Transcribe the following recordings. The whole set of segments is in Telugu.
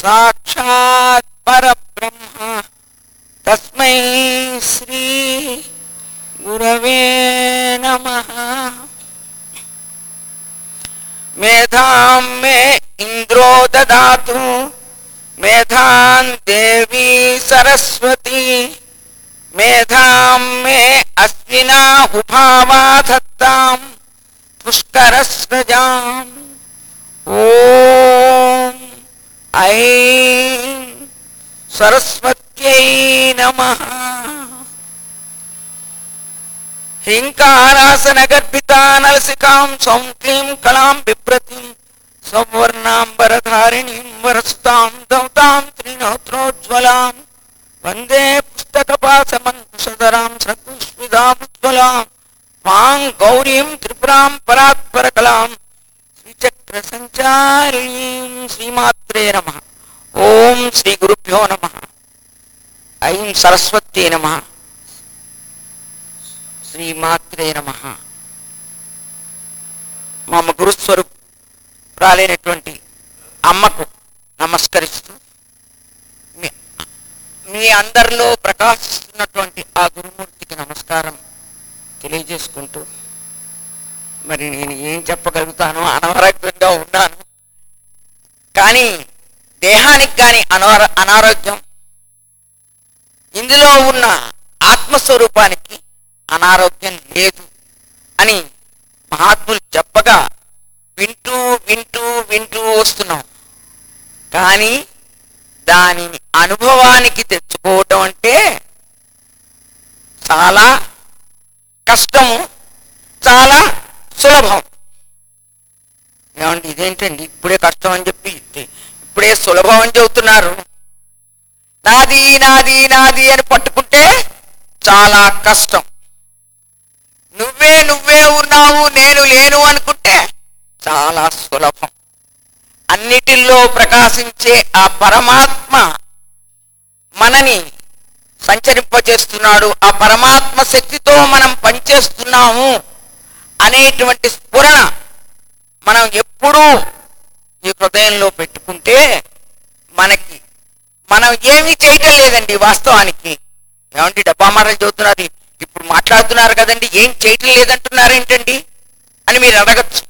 సాక్షాత్ పరబ్రహ్మ తస్మై శ్రీ గురవే నమ మేధాం మే ఇంద్రో దదాతు మేధాం దేవీ సరస్వతి మేధాం మే అశ్వినా హుభావాధత్తాం పుష్కరస్రజాం ఓం ఐం సరస్వత్యై నమః హ్రీంకారాసన గర్భితా నలసికాం సౌం క్లీం కళాం బిభ్రతిం సౌవర్ణాంబరధారిణీం వరసుతాం దౌతాం త్రినోత్రోజ్వలాం వందే పుస్తకపాసమంకుశధరాం సకుష్మిదాముజ్వలాం మాం గౌరీం త్రిపురాం పరాత్పరకలాం శ్రీచక్ర సంచారిణీం శ్రీమాత్రే నమ ఓం శ్రీ గురుభ్యో నమ ఐం సరస్వత్యే నమ శ్రీమాత్రే నమ మమ గురుస్వరూపురాలైనటువంటి అమ్మకు నమస్కరిస్తూ మీ మీ అందరిలో ప్రకాశిస్తున్నటువంటి ఆ గురుమూర్తికి నమస్కారం తెలియజేసుకుంటూ మరి నేను ఏం చెప్పగలుగుతాను అనారోగ్యంగా ఉన్నాను కానీ దేహానికి కానీ అనారో అనారోగ్యం ఇందులో ఉన్న ఆత్మస్వరూపానికి అనారోగ్యం లేదు అని మహాత్ములు చెప్పగా వింటూ వింటూ వింటూ వస్తున్నాం కానీ దానిని అనుభవానికి తెచ్చుకోవటం అంటే చాలా కష్టము చాలా సులభం ఏమండి ఇదేంటండి ఇప్పుడే కష్టం అని చెప్పి ఇప్పుడే సులభం అని చెబుతున్నారు నాది నాది నాది అని పట్టుకుంటే చాలా కష్టం నువ్వే నువ్వే ఉన్నావు నేను లేను అనుకుంటే చాలా సులభం అన్నిటిల్లో ప్రకాశించే ఆ పరమాత్మ మనని సంచరింపజేస్తున్నాడు ఆ పరమాత్మ శక్తితో మనం పనిచేస్తున్నాము అనేటువంటి స్ఫురణ మనం ఎప్పుడూ ఈ హృదయంలో పెట్టుకుంటే మనకి మనం ఏమీ చేయటం లేదండి వాస్తవానికి ఏమండి డబ్బా మాటలు చదువుతున్నారు ఇప్పుడు మాట్లాడుతున్నారు కదండి ఏం చేయటం లేదంటున్నారు ఏంటండి అని మీరు అడగచ్చు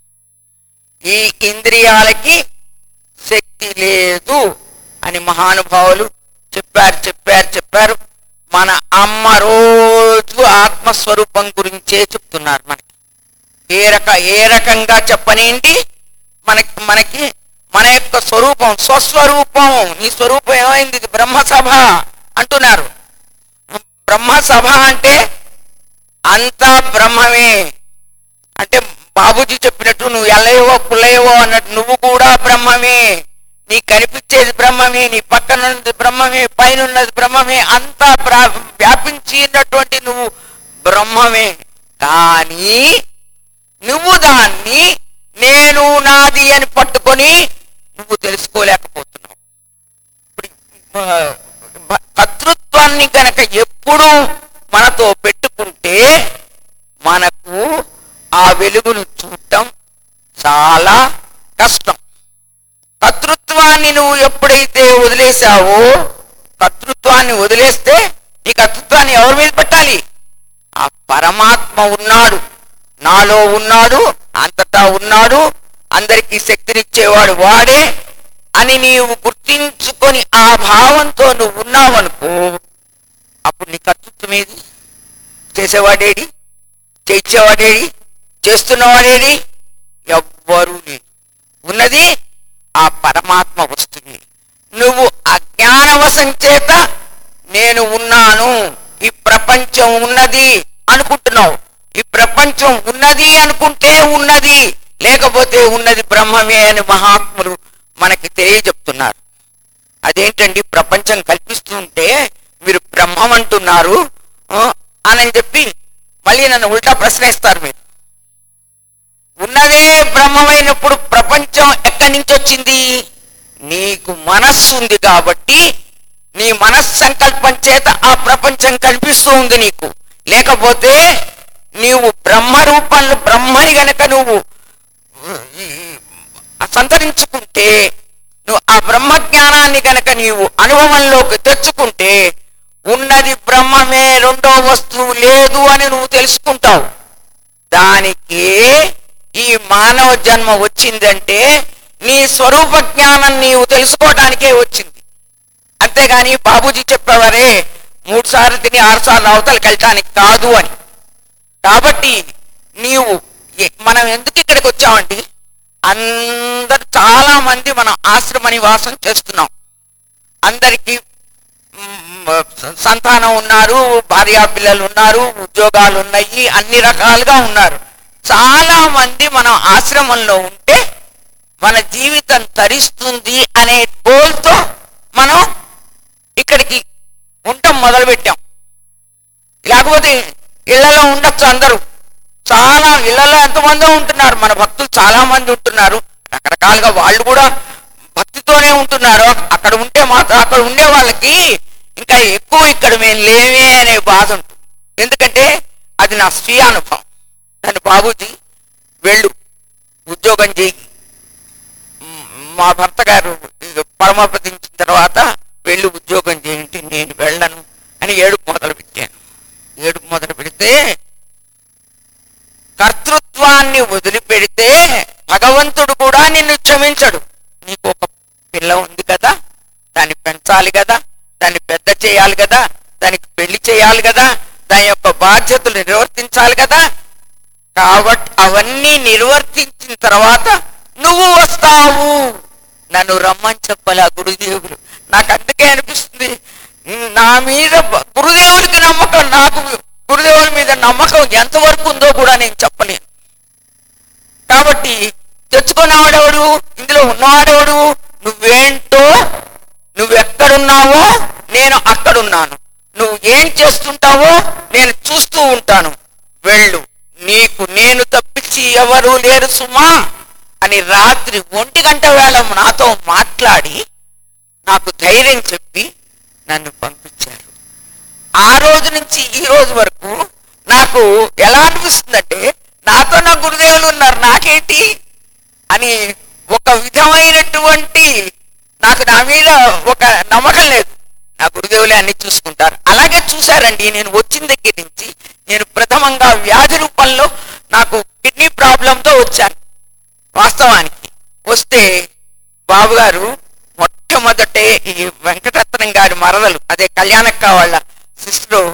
ఈ ఇంద్రియాలకి శక్తి లేదు అని మహానుభావులు చెప్పారు చెప్పారు చెప్పారు మన అమ్మ రోజు ఆత్మస్వరూపం గురించే చెప్తున్నారు మనకి ఏ రక ఏ రకంగా చెప్పనేంటి మనకి మనకి మన యొక్క స్వరూపం స్వస్వరూపం నీ స్వరూపం ఏమైంది ఇది బ్రహ్మసభ అంటున్నారు బ్రహ్మసభ అంటే అంతా బ్రహ్మమే అంటే బాబూజీ చెప్పినట్టు నువ్వు ఎల్లయ్యవో పుల్లయ్యవో అన్నట్టు నువ్వు కూడా బ్రహ్మమే నీ కనిపించేది బ్రహ్మమే నీ పక్కన ఉన్నది బ్రహ్మమే పైన ఉన్నది బ్రహ్మమే అంతా బ్రా- వ్యాపించినటువంటి నువ్వు బ్రహ్మమే కానీ నువ్వు దాన్ని నేను నాది అని పట్టుకొని నువ్వు తెలుసుకోలేకపోతున్నావు ఇప్పుడు ఆ, బ- కర్తృత్వాన్ని గనక ఎప్పుడు మనతో పెట్టుకుంటే మనకు ఆ వెలుగును చూడటం చాలా కష్టం కర్తృత్వాన్ని నువ్వు ఎప్పుడైతే వదిలేశావో కర్తృత్వాన్ని వదిలేస్తే ఈ కర్తృత్వాన్ని ఎవరి మీద పెట్టాలి ఆ పరమాత్మ ఉన్నాడు నాలో ఉన్నాడు అంతటా ఉన్నాడు అందరికీ శక్తినిచ్చేవాడు వాడే అని నీవు గుర్తించుకొని ఆ భావంతో నువ్వు ఉన్నావనుకో అప్పుడు నీ కర్తృత్వం ఏది చేసేవాడేడి చేయించేవాడేడి చేస్తున్నవాడేడి ఎవ్వరూ లేదు ఉన్నది ఆ పరమాత్మ వస్తుంది నువ్వు అజ్ఞానవశం చేత నేను ఉన్నాను ఈ ప్రపంచం ఉన్నది అనుకుంటున్నావు ఈ ప్రపంచం ఉన్నది అనుకుంటే ఉన్నది లేకపోతే ఉన్నది బ్రహ్మమే అని మహాత్ములు మనకి తెలియజెప్తున్నారు అదేంటండి ప్రపంచం కల్పిస్తుంటే మీరు బ్రహ్మం అంటున్నారు ఆ, అని చెప్పి మళ్ళీ నన్ను ఉల్టా ప్రశ్నిస్తారు మీరు ఉన్నదే బ్రహ్మమైనప్పుడు ప్రపంచం ఎక్కడి నుంచి వచ్చింది నీకు మనస్సు ఉంది కాబట్టి నీ మనస్సంకల్పం చేత ఆ ప్రపంచం కనిపిస్తూ ఉంది నీకు లేకపోతే నీవు బ్రహ్మ రూపంలో బ్రహ్మని గనక నువ్వు సంతరించుకుంటే నువ్వు ఆ బ్రహ్మజ్ఞానాన్ని గనక నీవు అనుభవంలోకి తెచ్చుకుంటే ఉన్నది బ్రహ్మమే రెండో వస్తువు లేదు అని నువ్వు తెలుసుకుంటావు దానికి ఈ మానవ జన్మ వచ్చిందంటే నీ స్వరూప జ్ఞానం నీవు తెలుసుకోవడానికే వచ్చింది అంతేగాని బాబూజీ చెప్పేవారే మూడు సార్లు తిని ఆరు సార్లు అవతలకి వెళ్ళటానికి కాదు అని కాబట్టి నీవు ఎ- మనం ఎందుకు ఇక్కడికి వచ్చామండి అందరు చాలా మంది మనం ఆశ్రమ నివాసం చేస్తున్నాం అందరికీ మ్, స- సంతానం ఉన్నారు భార్యా పిల్లలు ఉన్నారు ఉద్యోగాలు ఉన్నాయి అన్ని రకాలుగా ఉన్నారు చాలా మంది మనం ఆశ్రమంలో ఉంటే మన జీవితం తరిస్తుంది అనే గోల్తో మనం ఇక్కడికి ఉండటం మొదలుపెట్టాం లేకపోతే ఇళ్లలో ఉండొచ్చు అందరూ చాలా ఇళ్లలో ఎంతమందో ఉంటున్నారు మన భక్తులు చాలా మంది ఉంటున్నారు రకరకాలుగా వాళ్ళు కూడా భక్తితోనే ఉంటున్నారు అక్కడ ఉంటే మాత్రం అక్కడ ఉండే వాళ్ళకి ఇంకా ఎక్కువ ఇక్కడ మేము లేమే అనే బాధ ఉంటుంది ఎందుకంటే అది నా స్వీయ అనుభవం నన్ను బాబూజీ వెళ్ళు ఉద్యోగం చేయి మ్, మా భర్త గారు ఇక పరమపదించిన తర్వాత వెళ్ళి ఉద్యోగం చేయండి నేను వెళ్ళను అని ఏడుపు మొదలు పెట్టాను ఏడుపు మొదలు పెడితే కర్తృత్వాన్ని వదిలిపెడితే భగవంతుడు కూడా నిన్ను క్షమించడు నీకు ఒక పిల్ల ఉంది కదా దాన్ని పెంచాలి కదా దాన్ని పెద్ద చేయాలి కదా దానికి పెళ్లి చేయాలి కదా దాని యొక్క బాధ్యతలు నిర్వర్తించాలి కదా కాబట్టి అవన్నీ నిర్వర్తించిన తర్వాత నువ్వు వస్తావు నన్ను రమ్మని చెప్పాలి ఆ గురుదేవుడు నాకు అందుకే అనిపిస్తుంది నా మీద బ- గురుదేవుడికి నమ్మకం నాకు గురుదేవుడి మీద నమ్మకం ఎంతవరకు ఉందో కూడా నేను చెప్పలేను కాబట్టి తెచ్చుకున్నవాడెవడు ఇందులో ఉన్నవాడెవడు నువ్వేంటో నువ్వెక్కడున్నావో నేను అక్కడున్నాను నువ్వు ఏం చేస్తుంటావో నేను చూస్తూ ఉంటాను వెళ్ళు నీకు నేను తప్పించి ఎవరు లేరు సుమా అని రాత్రి ఒంటి గంట వేళ నాతో మాట్లాడి నాకు ధైర్యం చెప్పి నన్ను పంపించారు ఆ రోజు నుంచి ఈ రోజు వరకు నాకు ఎలా అనిపిస్తుందంటే నాతో నా గురుదేవులు ఉన్నారు నాకేంటి అని ఒక విధమైనటువంటి నాకు నా మీద ఒక నమ్మకం లేదు నా గురుదేవులే అన్ని చూసుకుంటారు అలాగే చూశారండి నేను వచ్చిన దగ్గర నుంచి నేను ప్రథమంగా వ్యాధి రూపంలో నాకు కిడ్నీ ప్రాబ్లంతో వచ్చాను వాస్తవానికి వస్తే బాబు గారు మొట్టమొదటే ఈ వెంకటరత్నం గారి మరదలు అదే కళ్యాణక్క వాళ్ళ సిస్టర్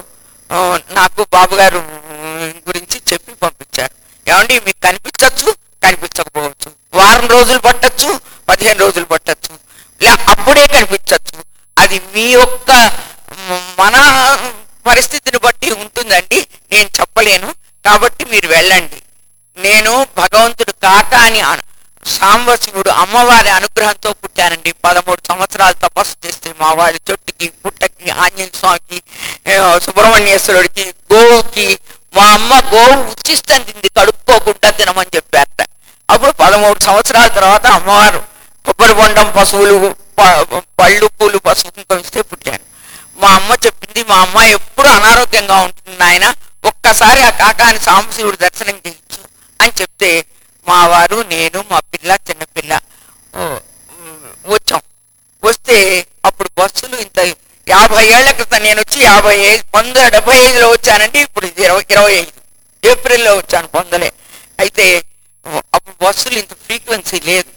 నాకు బాబు గారు గురించి చెప్పి పంపించారు ఏమండి మీకు కనిపించవచ్చు కనిపించకపోవచ్చు వారం రోజులు పట్టచ్చు పదిహేను రోజులు పట్టచ్చు లే అప్పుడే కనిపించవచ్చు అది మీ యొక్క మ- మన పరిస్థితిని బట్టి ఉంటుందండి నేను చెప్పలేను కాబట్టి మీరు వెళ్ళండి నేను భగవంతుడు కాక అని అను- సాంబశివుడు అమ్మవారి అనుగ్రహంతో పుట్టానండి పదమూడు సంవత్సరాలు తపస్సు చేస్తే మా వారి చెట్టుకి పుట్టకి ఆంజనేయ స్వామికి ఏ, సుబ్రహ్మణ్యేశ్వరుడికి గోవుకి మా అమ్మ గోవు ఉచ్చిష్టం తింది కడుక్కోకుండా తినమని చెప్పారట అప్పుడు పదమూడు సంవత్సరాల తర్వాత అమ్మవారు కొబ్బరి బొండం పశువులు ప- పళ్ళు పూలు పశువులు పంపిస్తే పుట్టాను మా అమ్మ చెప్పింది మా అమ్మ ఎప్పుడు అనారోగ్యంగా ఉంటుంది నాయన ఒక్కసారి ఆ కాకాని సాంబశివుడు దర్శనం చేయించు అని చెప్తే మా వారు నేను మా పిల్ల చిన్న పిల్ల ఓ, ఉమ్, వచ్చాం వస్తే అప్పుడు బస్సులు ఇంత యాభై ఏళ్ల క్రితం నేను వచ్చి యాభై ఐదు పంతొమ్మిది డెబ్బై ఐదులో వచ్చానంటే ఇప్పుడు ఇది ఇరవై ఇరవై ఐదు ఏప్రిల్లో వచ్చాను పొందలే అయితే ఓ, అప్పుడు బస్సులు ఇంత ఫ్రీక్వెన్సీ లేదు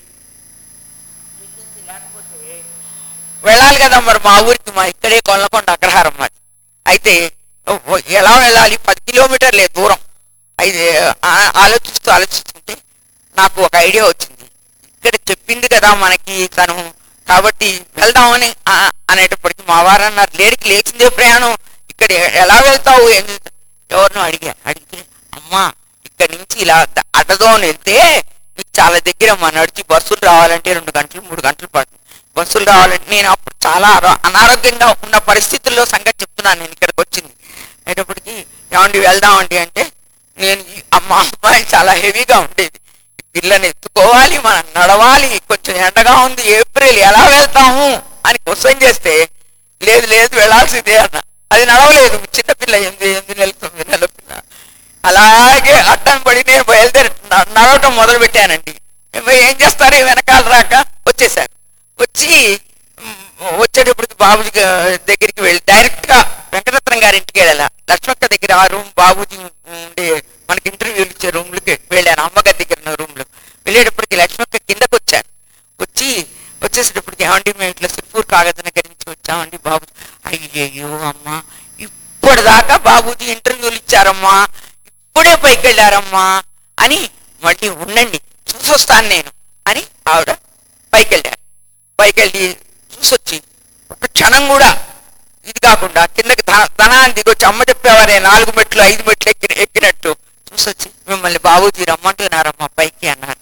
వెళ్ళాలి కదా మరి మా ఊరికి మా ఇక్కడే కొల్లకొండ అగ్రహారం మాది అయితే ఓ, ఎలా వెళ్ళాలి పది కిలోమీటర్లే దూరం అయితే ఆ- ఆలోచిస్తూ ఆలోచిస్తుంటే నాకు ఒక ఐడియా వచ్చింది ఇక్కడ చెప్పింది కదా మనకి తను కాబట్టి వెళ్దామని ఆ- అనేటప్పటికి మా వారు అన్నారు లేడికి లేచిందే ప్రయాణం ఇక్కడ ఎ- ఎలా వెళ్తావు ఏం చేస్తావు?" ఎవరినో అడిగా అడిగితే అమ్మా ఇక్కడ నుంచి ఇలా ద- అడ్డదోని వెళ్తే నీకు చాలా దగ్గర మా నడిచి బస్సులు రావాలంటే రెండు గంటలు మూడు గంటలు పడుతుంది బస్సులు రావాలంటే నేను అప్పుడు చాలా అరా- అనారోగ్యంగా ఉన్న పరిస్థితుల్లో సంగతి చెప్తున్నాను నేను ఇక్కడికి వచ్చింది అయినప్పటికీ ఏమండి వెళ్దామండి అంటే నేను ఈ- మా అమ్మాయి చాలా హెవీగా ఉండేది ఈ పిల్లని ఎత్తుకోవాలి మనం నడవాలి కొంచెం ఎండగా ఉంది ఏప్రిల్ ఎలా వెళ్తాము అని క్వశ్చన్ చేస్తే లేదు లేదు వెళ్ళాల్సిందే అన్న అది నడవలేదు చిన్నపిల్ల ఎనిమిది ఎనిమిది నెలలు తొమ్మిది నెలల పిల్ల అలాగే అడ్డం పడి నేను బయలుదేరి న- నడవటం మొదలు పెట్టానండి ఏం చేస్తారు ఈ వెనకాల రాక వచ్చేసాను వచ్చి మ్, వచ్చేటప్పటికి బాబుజీ గా- దగ్గరికి వెళ్ళి డైరెక్ట్ గా వెంకటరత్నం గారి ఇంటికి వెళ్ళాల లక్ష్మక్క దగ్గర ఆ రూమ్ బాబుజీ ఉండే మనకి ఇంటర్వ్యూలు ఇచ్చే రూమ్లకి వెళ్ళాను అమ్మగారి దగ్గర ఉన్న రూమ్ లో వెళ్ళేటప్పటికి లక్ష్మక్క కిందకు వచ్చాను వచ్చి వచ్చేసేటప్పటికి ఏమండి మేము ఇట్లా సిర్పూర్ కాగజ నగర్ నుంచి వచ్చామండి బాబు అయ్యయ్యో అమ్మా ఇప్పటిదాకా బాబుజీ ఇంటర్వ్యూలు ఇచ్చారమ్మా ఇప్పుడే పైకి వెళ్ళారమ్మా అని మళ్ళీ ఉండండి చూసొస్తాను నేను అని ఆవిడ పైకి వెళ్ళారు పైకి వెళ్ళి చూసొచ్చి ఒక క్షణం కూడా ఇది కాకుండా కిందకి ధన ధనాన్ని దిగొచ్చి అమ్మ చెప్పేవారే నాలుగు మెట్లు ఐదు మెట్లు ఎక్కి ఎక్కినట్టు చూసొచ్చి మిమ్మల్ని బాబుజీ రమ్మంటున్నారమ్మా పైకి అన్నారు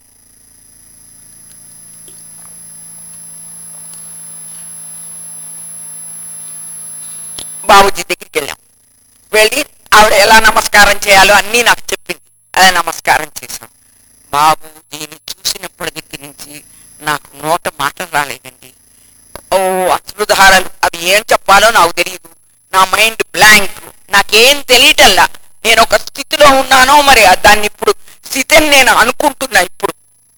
బాబుజీ దగ్గరికి వెళ్ళాం వెళ్ళి ఆవిడ ఎలా నమస్కారం చేయాలో అన్నీ నాకు చెప్పింది అలా నమస్కారం చేశాం బాబు దీన్ని చూసినప్పటి దగ్గర నుంచి నాకు నోట మాటలు రాలేదండి ఓ అశ్రుధారలు అవి ఏం చెప్పాలో నాకు తెలియదు నా మైండ్ బ్లాంక్ నాకేం తెలియటల్లా నేను ఒక స్థితిలో ఉన్నానో మరి ఆ దాన్ని ఇప్పుడు స్థితిని నేను అనుకుంటున్నా ఇప్పుడు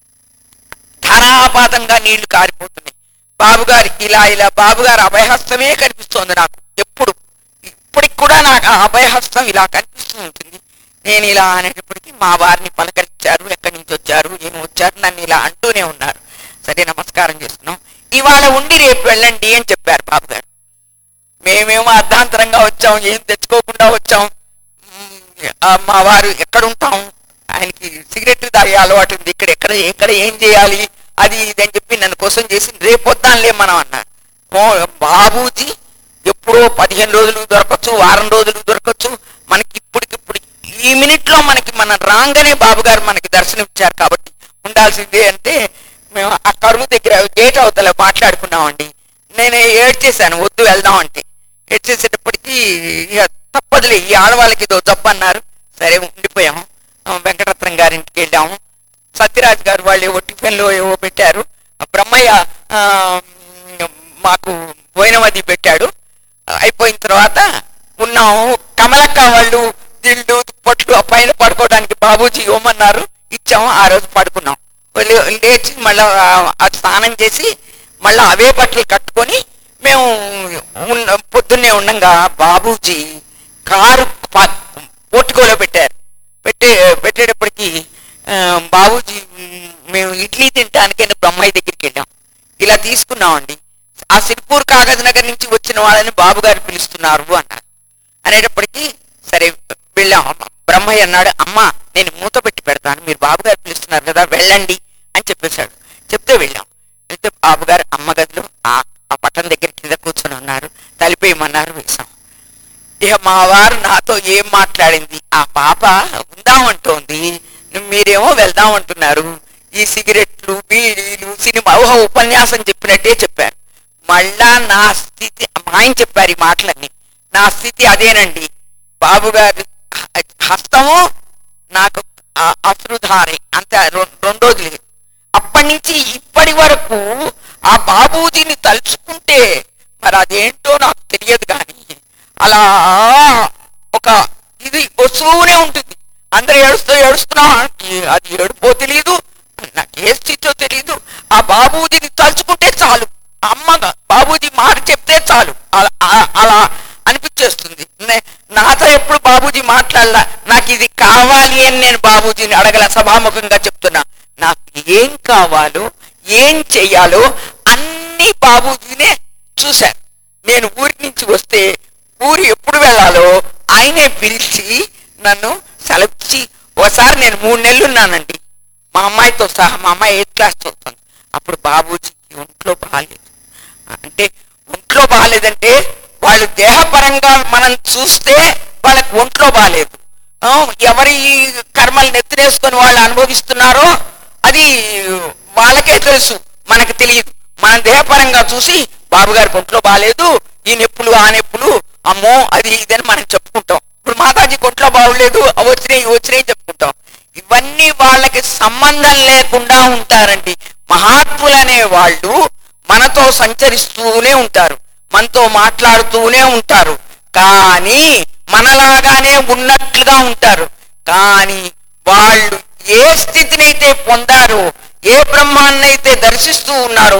ధారాపాతంగా నీళ్లు కారిపోతున్నాయి బాబుగారి ఇలా ఇలా బాబుగారి అభయహస్తమే కనిపిస్తోంది నాకు ఎప్పుడు ఇప్పటికి కూడా నాకు ఆ అభయహస్తం ఇలా కనిపిస్తూ ఉంటుంది నేను ఇలా అనేటప్పటికీ మా వారిని పలకరించారు ఎక్కడి నుంచి వచ్చారు ఏం వచ్చారు నన్ను ఇలా అంటూనే ఉన్నారు సరే నమస్కారం చేస్తున్నాం ఇవాళ ఉండి రేపు వెళ్ళండి అని చెప్పారు బాబు గారు మేమేమో అర్ధాంతరంగా వచ్చాం ఏం తెచ్చుకోకుండా వచ్చాం మ్, ఆ, మా వారు ఎక్కడ ఉంటాం ఆయనకి సిగరెట్ తాగే అలవాటు ఉంది ఇక్కడ ఎక్కడ ఎక్కడ ఏం చేయాలి అది ఇది అని చెప్పి నన్ను కోసం చేసి రేపు వద్దాంలే మనం అన్నారు ఓ బాబూజీ ఎప్పుడో పదిహేను రోజులు దొరకచ్చు వారం రోజులు దొరకచ్చు మనకి ఇప్పటికిప్పుడు ఈ మినిట్ లో మనకి మన రాగానే బాబు గారు మనకి దర్శనం ఇచ్చారు కాబట్టి ఉండాల్సిందే అంటే మేము ఆ కరువు దగ్గర గేట్ అవతల మాట్లాడుకున్నామండి నేను ఏడ్చేశాను వద్దు వెళ్దాం అంటే ఏడ్చేసేటప్పటికి ఇక తప్పదులే ఈ ఆడవాళ్ళకి ఇదో జబ్బు అన్నారు సరే ఉండిపోయాము ఆ, వెంకటరత్నం గారింటికి వెళ్ళాము సత్యరాజ్ గారు వాళ్ళు ఏవో టిఫిన్లో ఏవో పెట్టారు ఆ బ్రహ్మయ్య ఆ, మాకు భోజనమది పెట్టాడు అయిపోయిన తర్వాత ఉన్నాము కమలక్క వాళ్ళు దిల్లు పొట్లు ఆ పైన పడుకోవడానికి బాబూజీ ఇవ్వమన్నారు ఇచ్చాము ఆ రోజు పడుకున్నాం లే- లేచి మళ్ళా ఆ- ఆ స్నానం చేసి మళ్ళా అవే బట్టలు కట్టుకొని మేము ఉన్న పొద్దున్నే ఉండంగా బాబూజీ కారు ప- పోర్టుకోలో పెట్టారు పెట్టే పెట్టేటప్పటికి ఆ, బాబూజీ మ్, మేము ఇడ్లీ తినడానికి బ్రహ్మయ్య దగ్గరికి వెళ్ళాం ఇలా తీసుకున్నామండి ఆ సిర్పూర్ కాగజ్ నగర్ నుంచి వచ్చిన వాళ్ళని బాబు గారు పిలుస్తున్నారు అన్నారు అనేటప్పటికీ సరే వెళ్ళాం బ్రహ్మయ్య అన్నాడు అమ్మా నేను మూత పెట్టి పెడతాను మీరు బాబు గారు పిలుస్తున్నారు కదా వెళ్ళండి అని చెప్పేశాడు చెప్తే వెళ్ళాం వెళ్తే బాబు గారు అమ్మ గదిలో ఆ ఆ పట్టణం దగ్గర కింద కూర్చొని ఉన్నారు తలిపేయమన్నారు వేశాం ఇక మా వారు నాతో ఏం మాట్లాడింది ఆ పాప ఉందామంటోంది మీరేమో వెళ్దామంటున్నారు ఈ సిగరెట్లు బీడీలు సినిమా ఊహ ఉపన్యాసం చెప్పినట్టే చెప్పారు మళ్ళా నా స్థితి మా ఆయన చెప్పారు ఈ మాటలన్నీ నా స్థితి అదేనండి బాబు గారి హ- హస్తము నాకు ఆ- అశ్రుధారి అంతే రెం- రెండు రోజులు అప్పటి నుంచి ఇప్పటి వరకు ఆ బాబూజీని తలుచుకుంటే మరి అదేంటో నాకు తెలియదు కానీ అలా ఒక ఇది వస్తూనే ఉంటుంది అందరు ఏడుస్తూ ఏడుస్తున్నా ఈ- అది ఏడుపో తెలియదు నాకు ఏ స్థితిలో తెలియదు ఆ బాబూజీని తలుచుకుంటే చాలు అమ్మగా బాబూజీ మాట చెప్తే చాలు అలా ఆ- అలా అనిపించేస్తుంది నే- నాతో ఎప్పుడు బాబూజీ మాట్లాడలా నాకు ఇది కావాలి అని నేను బాబూజీని అడగల సభాముఖంగా చెప్తున్నా నాకు ఏం కావాలో ఏం చెయ్యాలో అన్ని బాబూజీనే చూశాను నేను ఊరి నుంచి వస్తే ఊరు ఎప్పుడు వెళ్ళాలో ఆయనే పిలిచి నన్ను సెలవిచ్చి ఒకసారి నేను మూడు నెలలు ఉన్నానండి మా అమ్మాయితో సహా మా అమ్మాయి ఎయిత్ క్లాస్ చదువుతుంది అప్పుడు బాబూజీకి ఒంట్లో బాగాలేదు అంటే ఒంట్లో బాగాలేదంటే వాళ్ళు దేహపరంగా మనం చూస్తే వాళ్ళకి ఒంట్లో బాగాలేదు ఆ, ఎవరి కర్మలు నెత్తినేసుకొని వాళ్ళు అనుభవిస్తున్నారో అది వాళ్ళకే తెలుసు మనకు తెలియదు మనం దేహపరంగా చూసి బాబు గారికి ఒంట్లో బాగాలేదు ఈ నొప్పులు ఆ నొప్పులు అమ్మో అది ఇదని మనం చెప్పుకుంటాం ఇప్పుడు మాతాజీ ఒంట్లో బాగోలేదు అవి వచ్చినాయి ఇవి వచ్చినాయి చెప్పుకుంటాం ఇవన్నీ వాళ్ళకి సంబంధం లేకుండా ఉంటారండి మహాత్ములు అనే వాళ్ళు మనతో సంచరిస్తూనే ఉంటారు మనతో మాట్లాడుతూనే ఉంటారు కానీ మనలాగానే ఉన్నట్లుగా ఉంటారు కానీ వాళ్ళు ఏ స్థితినైతే పొందారో ఏ బ్రహ్మాన్నైతే దర్శిస్తూ ఉన్నారో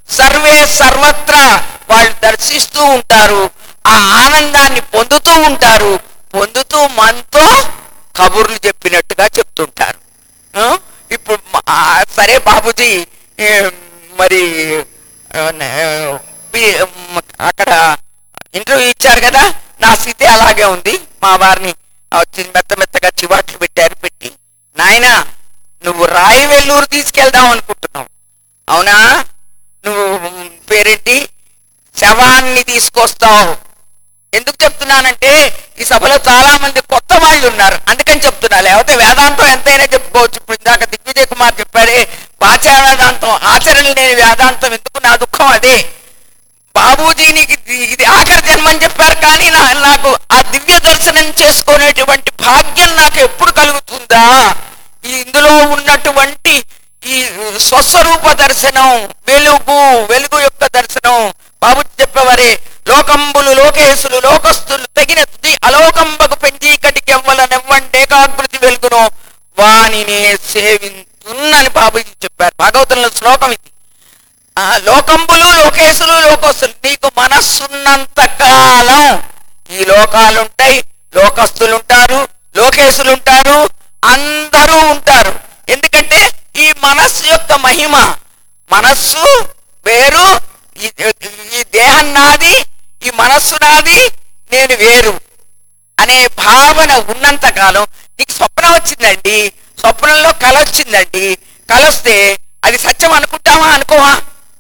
సర్వే సర్వత్రా వాళ్ళు దర్శిస్తూ ఉంటారు ఆ ఆనందాన్ని పొందుతూ ఉంటారు పొందుతూ మనతో కబుర్లు చెప్పినట్టుగా చెప్తుంటారు ఆ? ఇప్పుడు మ- ఆ, సరే బాబుజీ ఏ, మరి ఆ, న- పి- మ్, అక్కడ ఇంటర్వ్యూ ఇచ్చారు కదా నా స్థితి అలాగే ఉంది మా వారిని ఆ, వచ్చి మెత్త మెత్తగా చివాట్లు పెట్టారు పెట్టి నాయనా నువ్వు రాయి వెల్లూరు తీసుకెళ్దాం అనుకుంటున్నావు అవునా నువ్వు మ్, పేరేంటి శవాన్ని తీసుకొస్తావు ఎందుకు చెప్తున్నానంటే ఈ సభలో చాలా మంది కొత్త వాళ్ళు ఉన్నారు అందుకని చెప్తున్నా లేకపోతే వేదాంతం ఎంతైనా చెప్పుకోవచ్చు ఇప్పుడు ఇందాక దిగ్విజయ్ కుమార్ చెప్పారే పాచా వేదాంతం ఆచరణ లేని వేదాంతం ఎందుకు నా దుఃఖం అదే బాబూజీ నీకు ఇది- ఇది ఆఖరి జన్మని చెప్పారు కానీ నా- నాకు ఆ దివ్య దర్శనం చేసుకునేటువంటి భాగ్యం నాకు ఎప్పుడు కలుగుతుందా ఈ ఇందులో ఉన్నటువంటి ఈ స్వస్వరూప దర్శనం వెలుగు వెలుగు యొక్క దర్శనం బాబుజీ చెప్పేవారే లోకంబులు లోకేశులు లోకస్తులు తగిన తుది అలోకంబకు పెంచీకటికి ఎవ్వలనెవ్వండేకాకృతి వెలుగును వానినే సేవింతున్నని బాబుజీ చెప్పారు భాగవతంలో శ్లోకం ఇది ఆ లోకంబులు లోకేశులు లోకస్తులు నీకు మనస్సున్నంత కాలం ఈ లోకాలుంటాయి లోకస్తులుంటారు లోకేశులుంటారు అందరూ ఉంటారు ఎందుకంటే ఈ మనస్సు యొక్క మహిమ మనస్సు వేరు ఈ- ఈ దేహం నాది ఈ మనస్సు నాది నేను వేరు అనే భావన ఉన్నంత కాలం నీకు స్వప్నం వచ్చిందండి స్వప్నంలో కల వచ్చిందండి కల వస్తే అది సత్యం అనుకుంటావా అనుకోవా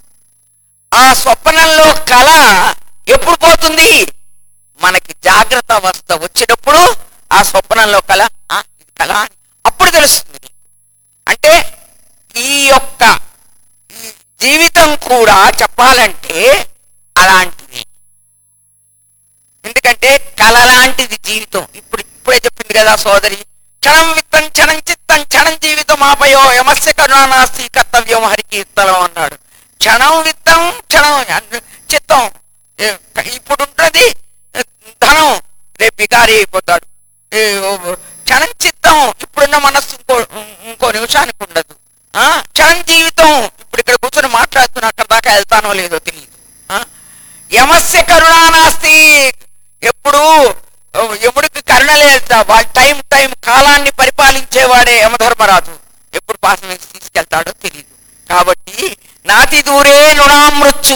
ఆ స్వప్నంలో కళ ఎప్పుడు పోతుంది మనకి జాగ్రత్త అవస్థ వచ్చినప్పుడు ఆ స్వప్నంలో కళ "ఆ, ఇది కళ అని అప్పుడు తెలుస్తుంది నీకు. అంటే ఈ యొక్క ఈ జీవితం కూడా చెప్పాలంటే అలాంటిది ఎందుకంటే కళ లాంటిది జీవితం ఇప్పుడు ఇప్పుడే చెప్పింది కదా సోదరి క్షణం విత్తం క్షణం చిత్తం క్షణం జీవితం ఆపయో యమస్య కరుణానాస్తి కర్తవ్యం హరికీర్తనం అన్నాడు క్షణం విత్తం క్షణం అన్- చిత్తం ఏ, ఇప్పుడు ఉంటుంది ఏ, ధనం రేపు బికారి అయిపోతాడు ఏ, ఓ, క్షణం చిత్తం ఇప్పుడున్న మనస్సు ఇంకో ఇంకో నిమిషానికి ఉండదు ఆ క్షణం జీవితం ఇప్పుడు ఇక్కడ కూర్చొని మాట్లాడుతున్నా అక్కడ దాకా వెళ్తానో లేదో తెలియదు ఆ? యమస్య కరుణానాస్తి ఎప్పుడు ఓ, యముడికి కరుణ లేదు వాళ్ళ టైం టైం కాలాన్ని పరిపాలించేవాడే యమధర్మరాజు ఎప్పుడు పాసం వేసి తీసుకెళ్తాడో తెలియదు కాబట్టి నాతి దూరే నృణామృత్యు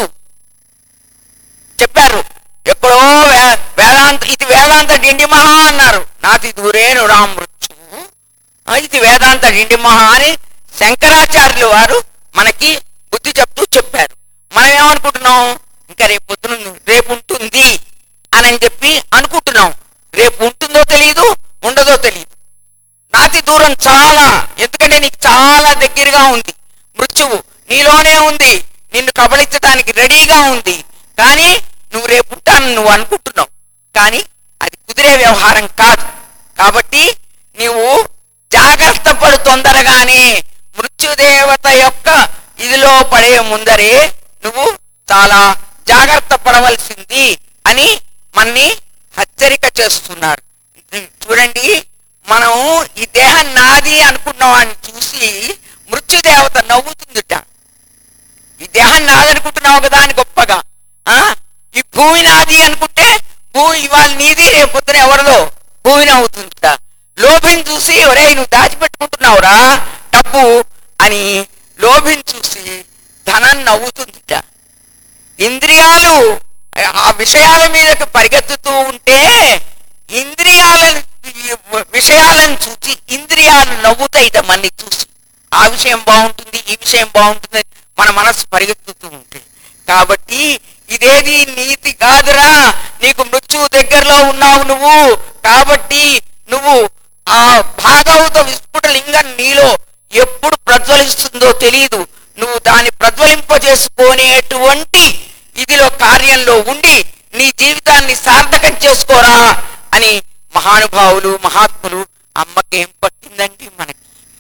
చెప్పారు ఎక్కడో వే- వేదాంత ఇది వేదాంత డిండి మహా అన్నారు నాతి దూరే నృణామృత్యు ఆ, ఇది వేదాంత డిండి మహా అని శంకరాచార్యులు వారు మనకి బుద్ధి చెప్తూ చెప్పారు మనం ఏమనుకుంటున్నాం ఇంకా రేపు పొద్దున రేపు ఉంటుంది అని అని చెప్పి అనుకుంటున్నాం రేపు ఉంటుందో తెలియదు ఉండదో తెలియదు నాతి దూరం చాలా ఎందుకంటే నీకు చాలా దగ్గరగా ఉంది మృత్యువు నీలోనే ఉంది నిన్ను కబళించడానికి రెడీగా ఉంది కానీ నువ్వు రేపు ఉంటాను నువ్వు అనుకుంటున్నావు కానీ అది కుదిరే వ్యవహారం కాదు కాబట్టి నీవు జాగ్రత్త పడు తొందరగానే మృత్యుదేవత యొక్క ఇదిలో పడే ముందరే నువ్వు చాలా జాగ్రత్త పడవలసింది అని మన్ని హెచ్చరిక చేస్తున్నారు చూడండి మనం ఈ దేహం నాది అనుకున్న వాడిని చూసి మృత్యుదేవత నవ్వుతుందిట ఈ దేహం నాదనుకుంటున్నావు కదా అని గొప్పగా ఆ ఈ భూమి నాది అనుకుంటే భూమి ఇవాళ నీది రేపు పొద్దున ఎవరిదో భూమి నవ్వుతుందిట లోభిని చూసి ఒరే నువ్వు దాచిపెట్టుకుంటున్నావురా డబ్బు అని లోభిని చూసి ధనం నవ్వుతుందిట ఇంద్రియాలు ఆ విషయాల మీదకి పరిగెత్తుతూ ఉంటే ఇంద్రియాల విషయాలను చూసి ఇంద్రియాలు నవ్వుతాయిట మన్ని చూసి ఆ విషయం బాగుంటుంది ఈ విషయం బాగుంటుంది అని మన మనస్సు పరిగెత్తుతూ ఉంటుంది కాబట్టి ఇదేది నీతి కాదురా నీకు మృత్యువు దగ్గరలో ఉన్నావు నువ్వు కాబట్టి నువ్వు ఆ భాగవత విస్ఫుట లింగం నీలో ఎప్పుడు ప్రజ్వలిస్తుందో తెలియదు నువ్వు దాన్ని ప్రజ్వలింపజేసుకునేటువంటి ఇదిలో కార్యంలో ఉండి నీ జీవితాన్ని సార్థకం చేసుకోరా అని మహానుభావులు మహాత్ములు అమ్మకేం పట్టిందండి మనకి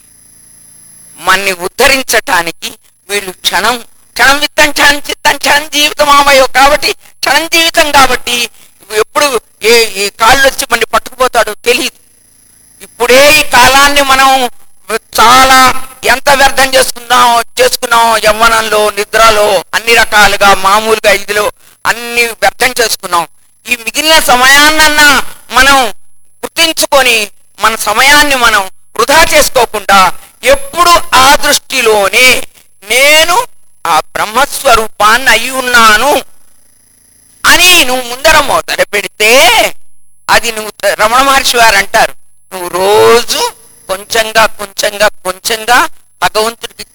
మన్ని ఉద్ధరించటానికి వీళ్ళు క్షణం క్షణం విత్తం క్షణం చిత్తం క్షణం జీవితం ఆమయో కాబట్టి క్షణం జీవితం కాబట్టి ఎప్పుడు ఏ ఏ కాళ్ళు వచ్చి మన్ని పట్టుకుపోతాడో తెలియదు ఇప్పుడే ఈ కాలాన్ని మనం చాలా ఎంత వ్యర్థం చేసుకున్నాం చేసుకున్నాం యవ్వనంలో నిద్రలో అన్ని రకాలుగా మామూలుగా ఇదిలో అన్ని వ్యర్థం చేసుకున్నాం ఈ మిగిలిన సమయాన్నన్నా మనం గుర్తించుకొని మన సమయాన్ని మనం వృధా చేసుకోకుండా ఎప్పుడు ఆ దృష్టిలోనే నేను ఆ బ్రహ్మస్వరూపాన్ని అయి ఉన్నాను అని నువ్వు ముందర మొదట పెడితే అది నువ్వు రమణ మహర్షి వారు అంటారు నువ్వు రోజు కొంచెంగా కొంచెంగా కొంచెంగా భగవంతుడికి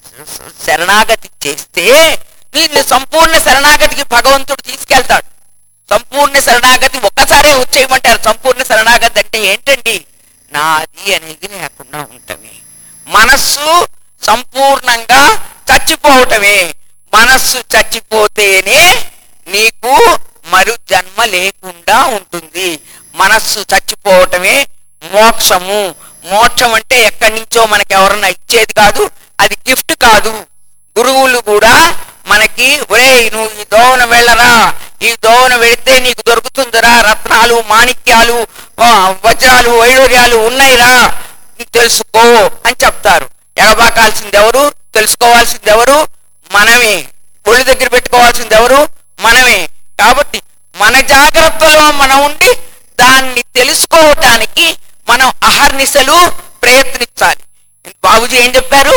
శరణాగతి చేస్తే నిన్ను సంపూర్ణ శరణాగతికి భగవంతుడు తీసుకెళ్తాడు సంపూర్ణ శరణాగతి ఒక్కసారే వచ్చేయమంటారు సంపూర్ణ శరణాగతి అంటే ఏంటండి నాది అనేది లేకుండా ఉండటమే మనస్సు సంపూర్ణంగా చచ్చిపోవటమే మనస్సు చచ్చిపోతేనే నీకు మరు జన్మ లేకుండా ఉంటుంది మనస్సు చచ్చిపోవటమే మోక్షము మోక్షం అంటే ఎక్కడి నుంచో మనకి ఎవరన్నా ఇచ్చేది కాదు అది గిఫ్ట్ కాదు గురువులు కూడా మనకి ఒరే నువ్వు ఈ దోవన వెళ్ళరా ఈ దోవన వెళితే నీకు దొరుకుతుందిరా రత్నాలు మాణిక్యాలు ఆ, వజ్రాలు వైడూర్యాలు ఉన్నాయిరా నీకు తెలుసుకో అని చెప్తారు ఎగబాకాల్సింది ఎవరు తెలుసుకోవాల్సింది ఎవరు మనమే ఒళ్ళు దగ్గర పెట్టుకోవాల్సింది ఎవరు మనమే కాబట్టి మన జాగ్రత్తలో మనం ఉండి దాన్ని తెలుసుకోవటానికి మనం అహర్నిశలు ప్రయత్నించాలి బాబుజీ ఏం చెప్పారు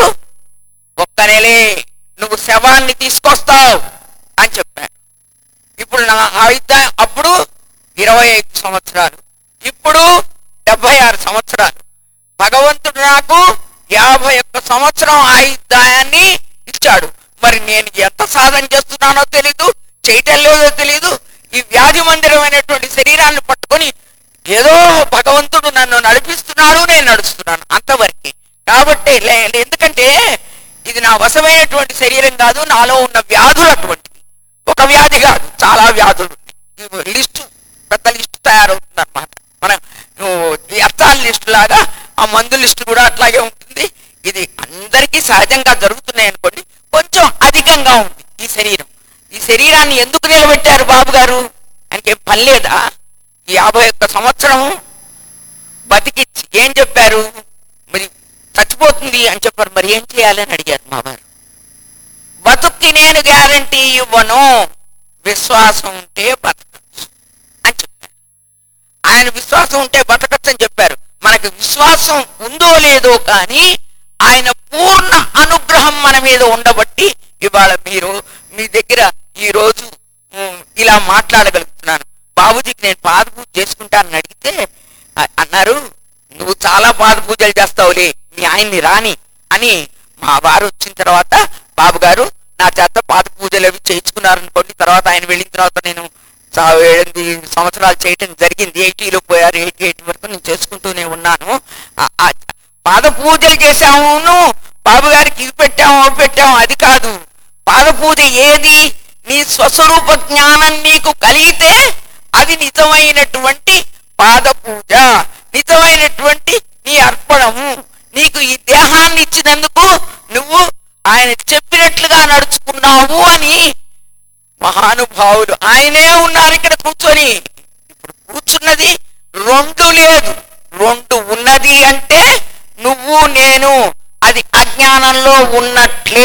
ఒక్క నెలే నువ్వు శవాన్ని తీసుకొస్తావు అని చెప్పారు ఇప్పుడు నా ఆయుధ అప్పుడు ఇరవై ఐదు సంవత్సరాలు ఇప్పుడు డెబ్బై ఆరు సంవత్సరాలు భగవంతుడు నాకు యాభై ఒక్క సంవత్సరం ఆయుధాయాన్ని ఇచ్చాడు మరి నేను ఎంత సాధన చేస్తున్నానో తెలీదు చేయటం లేదో తెలీదు ఈ వ్యాధి మందిరమైనటువంటి శరీరాన్ని పట్టుకొని ఏదో భగవంతుడు నన్ను నడిపిస్తున్నాడు నేను నడుస్తున్నాను అంతవరకే కాబట్టి లే- లే- ఎందుకంటే ఇది నా వశమైనటువంటి శరీరం కాదు నాలో ఉన్న వ్యాధులు అటువంటివి ఒక వ్యాధి కాదు చాలా వ్యాధులు ఉన్నాయి ఈ లిస్టు పెద్ద లిస్టు తయారవుతుంది అనమాట మనం వ్యర్థాల లిస్టు లాగా ఆ మందు లిస్టు కూడా అట్లాగే ఉంటుంది ఇది అందరికీ సహజంగా జరుగుతున్నాయి అనుకోండి కొంచెం అధికంగా ఉంది ఈ శరీరం ఈ శరీరాన్ని ఎందుకు నిలబెట్టారు బాబు గారు ఆయనకి పని లేదా ఈ యాభై ఒక్క సంవత్సరం బతికిచ్చి ఏం చెప్పారు మరి చచ్చిపోతుంది అని చెప్పారు మరి ఏం చేయాలని అడిగారు మా వారు బతుక్కి నేను గ్యారంటీ ఇవ్వను విశ్వాసం ఉంటే బతకచ్చు అని చెప్పారు ఆయన విశ్వాసం ఉంటే బతకచ్చు అని చెప్పారు మనకు విశ్వాసం ఉందో లేదో కానీ ఆయన పూర్ణ అనుగ్రహం మన మీద ఉండబట్టి ఇవాళ మీరు మీ దగ్గర ఈ రోజు ఉమ్, ఇలా మాట్లాడగలుగుతున్నాను బాబుజీకి నేను పాద పూజ చేసుకుంటానని అడిగితే అ- అన్నారు నువ్వు చాలా పాద పూజలు చేస్తావులే మీ ఆయన్ని రాని అని మా వారు వచ్చిన తర్వాత బాబు గారు నా చేత పాద పూజలు అవి చేయించుకున్నారనుకోండి తర్వాత ఆయన వెళ్ళిన తర్వాత నేను చా- ఎనిమిది సంవత్సరాలు చేయటం జరిగింది ఎయిటీలో పోయారు ఎయిటీ ఎయిటీ వరకు నేను చేసుకుంటూనే ఉన్నాను ఆ- ఆ పాద పూజలు చేశాము బాబు గారికి ఇది పెట్టాము అవి పెట్టాము అది కాదు పాద పూజ ఏది నీ స్వస్వరూప జ్ఞానం నీకు కలిగితే అది నిజమైనటువంటి పాద పూజ నిజమైనటువంటి నీ అర్పణము నీకు ఈ దేహాన్ని ఇచ్చినందుకు నువ్వు ఆయన చెప్పినట్లుగా నడుచుకున్నావు అని మహానుభావులు ఆయనే ఉన్నారు ఇక్కడ కూర్చొని ఇప్పుడు కూర్చున్నది రెండు లేదు రెండు ఉన్నది అంటే నువ్వు నేను అది అజ్ఞానంలో ఉన్నట్లే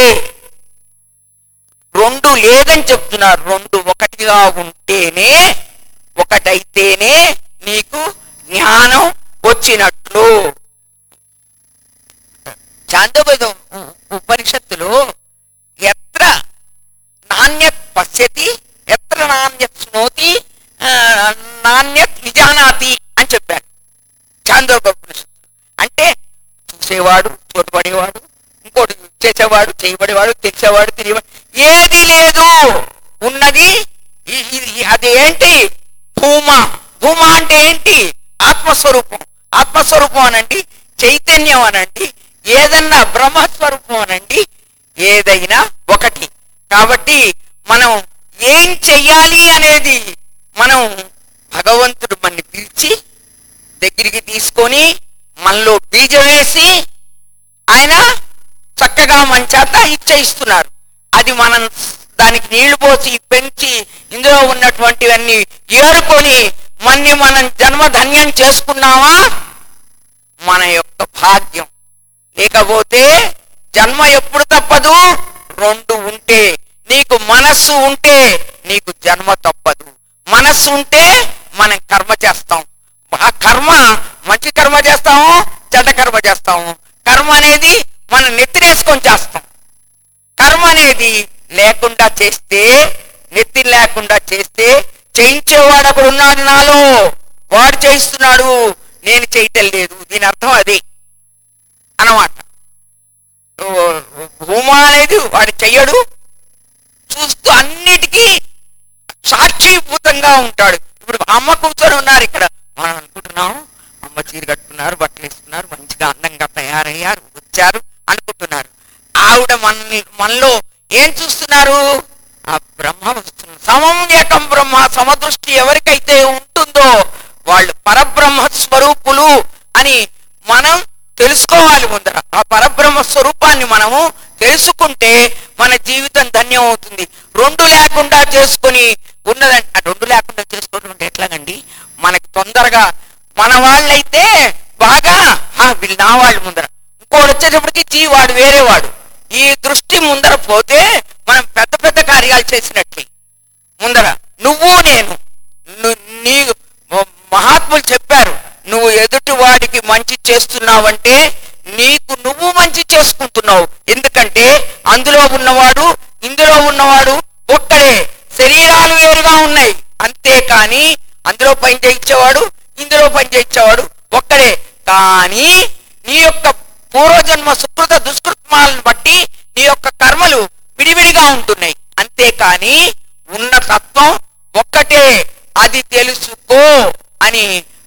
రెండు లేదని చెప్తున్నారు రెండు ఒకటిగా ఉంటేనే ఒకటైతేనే నీకు జ్ఞానం వచ్చినట్లు చాందోబదం ఉపనిషత్తులో ఎత్ర నాణ్యత్ పశ్యతి ఎత్ర నాణ్యత్ స్నోతి ఆ, నాణ్యత్ విజానాతి అని చెప్పారు చాందోపనిషత్తు అంటే చూసేవాడు చూడబడేవాడు ఇంకోటి చేసేవాడు చేయబడేవాడు తెలిసేవాడు తెలియవాడు ఏది లేదు ఉన్నది ఈ- ఇది అది ఏంటి భూమ భూమ అంటే ఏంటి ఆత్మస్వరూపం ఆత్మస్వరూపం అనండి చైతన్యం అనండి ఏదన్నా బ్రహ్మస్వరూపం అనండి ఏదైనా ఒకటి కాబట్టి మనం ఏం చెయ్యాలి అనేది మనం భగవంతుడు మనని పిలిచి దగ్గరికి తీసుకొని మనలో బీజం వేసి ఆయన చక్కగా మన చేత ఇచ్చేయిస్తున్నారు అది మనం దానికి నీళ్లు పోసి పెంచి ఇందులో ఉన్నటువంటివన్నీ ఏరుకొని మన్ని మనం జన్మధన్యం చేసుకున్నామా మన యొక్క భాగ్యం లేకపోతే జన్మ ఎప్పుడు తప్పదు రెండు ఉంటే నీకు మనస్సు ఉంటే నీకు జన్మ తప్పదు మనస్సు ఉంటే మనం కర్మ చేస్తాం ఆ కర్మ మంచి కర్మ చేస్తాము చెడ్డ కర్మ చేస్తాము కర్మ అనేది మనం నెత్తినేసుకొని చేస్తాం కర్మ అనేది లేకుండా చేస్తే నెత్తి లేకుండా చేస్తే చేయించేవాడు అక్కడ ఉన్నాడు నాలో వాడు చేయిస్తున్నాడు నేను చేయటం లేదు దీని అర్థం అది అన్నమాట ఓ, హోమం అనేది వాడు చెయ్యడు చూస్తూ అన్నిటికీ సాక్షిభూతంగా ఉంటాడు ఇప్పుడు అమ్మ కూర్చొని ఉన్నారు ఇక్కడ మనం అనుకుంటున్నాం అమ్మ చీర కట్టుకున్నారు బట్టలు వేసుకున్నారు మంచిగా అందంగా తయారయ్యారు వచ్చారు అనుకుంటున్నారు ఆవిడ మనని మనలో ఏం చూస్తున్నారు ఆ బ్రహ్మ వస్తున్నారు సమం ఏకం బ్రహ్మ సమదృష్టి ఎవరికైతే ఉంటుందో వాళ్ళు పరబ్రహ్మ స్వరూపులు అని మనం తెలుసుకోవాలి ముందర ఆ పరబ్రహ్మ స్వరూపాన్ని మనము తెలుసుకుంటే మన జీవితం ధన్యం అవుతుంది రెండు లేకుండా చేసుకుని ఉన్నదంటే ఆ రెండు లేకుండా చేసుకోవడం అంటే ఎట్లాగండి మనకి తొందరగా మన వాళ్ళైతే బాగా "ఆ, వీళ్ళు నా వాళ్ళు ముందర ఇంకోటి వచ్చేటప్పటికి చీ వాడు వేరే వాడు ఈ దృష్టి ముందర పోతే మనం పెద్ద పెద్ద కార్యాలు చేసినట్లే ముందర నువ్వు నేను ను- నీ మ- మహాత్ములు చెప్పారు నువ్వు ఎదుటి వాడికి మంచి చేస్తున్నావంటే నీకు నువ్వు మంచి చేసుకుంటున్నావు ఎందుకంటే అందులో ఉన్నవాడు ఇందులో ఉన్నవాడు ఒక్కడే శరీరాలు వేరుగా ఉన్నాయి అంతేకాని అందులో పని చేయించేవాడు ఇందులో పని చేయించేవాడు ఒక్కడే కానీ నీ యొక్క పూర్వజన్మ సుకృత దుష్కృత్మాలను బట్టి నీ యొక్క కర్మలు విడివిడిగా ఉంటున్నాయి అంతేకాని ఉన్న తత్వం ఒక్కటే అది తెలుసుకో అని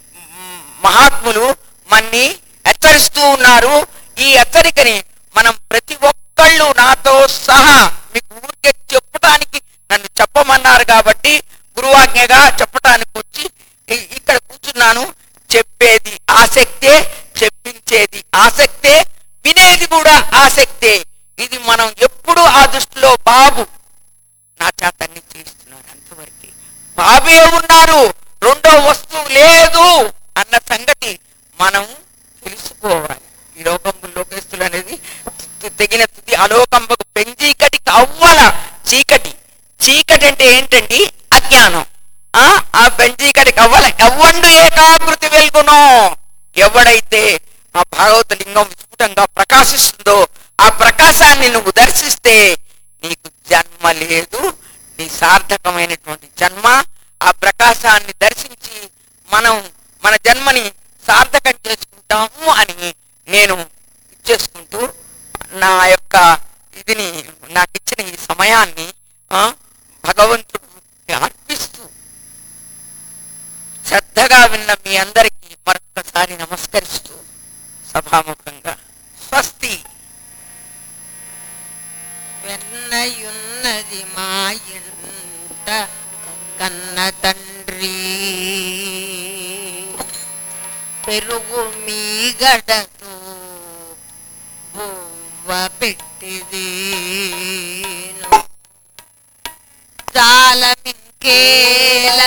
మ్, మహాత్ములు మన్ని హెచ్చరిస్తూ ఉన్నారు ఈ హెచ్చరికని మనం ప్రతి ఒక్కళ్ళు నాతో సహా మీకు ఊరికే చెప్పడానికి నన్ను చెప్పమన్నారు కాబట్టి గురువాజ్ఞగా చెప్పడానికి వచ్చి ఇ- ఇక్కడ కూర్చున్నాను చెప్పేది ఆసక్తే చెప్పించేది ఆసక్తే వినేది కూడా ఆసక్తే ఇది మనం ఎప్పుడు ఆ దృష్టిలో బాబు నా చేత అన్ని చేయిస్తున్నారు అంతవరకే బాబే ఉన్నారు రెండో వస్తువు లేదు అన్న సంగతి మనం తెలుసుకోవాలి ఈ లోకంబు లోకేస్తులు అనేది తి- తెగిన తుది అలోకంబకు పెంచీకటికి అవ్వల చీకటి చీకటి అంటే ఏంటండి అజ్ఞానం ఆ ఆ పెంచీకటికి అవ్వల ఎవ్వండు ఏకాకృతి వెలుగునో ఎవడైతే ఆ భాగవత లింగం విస్ఫుటంగా ప్రకాశిస్తుందో ఆ ప్రకాశాన్ని నువ్వు దర్శిస్తే నీకు జన్మ లేదు నీ సార్థకమైనటువంటి జన్మ ఆ ప్రకాశాన్ని దర్శించి మనం మన జన్మని సార్థకం చేసుకుంటాము అని నేను ఇచ్చేసుకుంటూ నా యొక్క ఇదిని నాకు ఇచ్చిన ఈ సమయాన్ని ఆ, భగవంతుడు అర్పిస్తూ శ్రద్ధగా విన్న మీ అందరికీ మరొక్కసారి నమస్కరిస్తూ సభాముఖంగా స్వస్తి వెన్నయున్నది మా ఇంట కన్న తండ్రి పెరుగు మీ గడతో బువ్వ పెట్టిది జాలమింకేల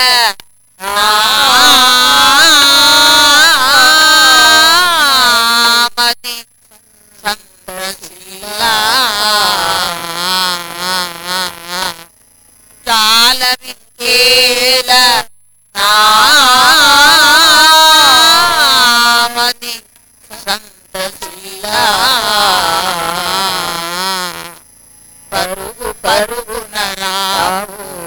నామది సంతసిల్లా జాలమింకేల నామది సంతసిల్లా పరుగు పరుగున రావు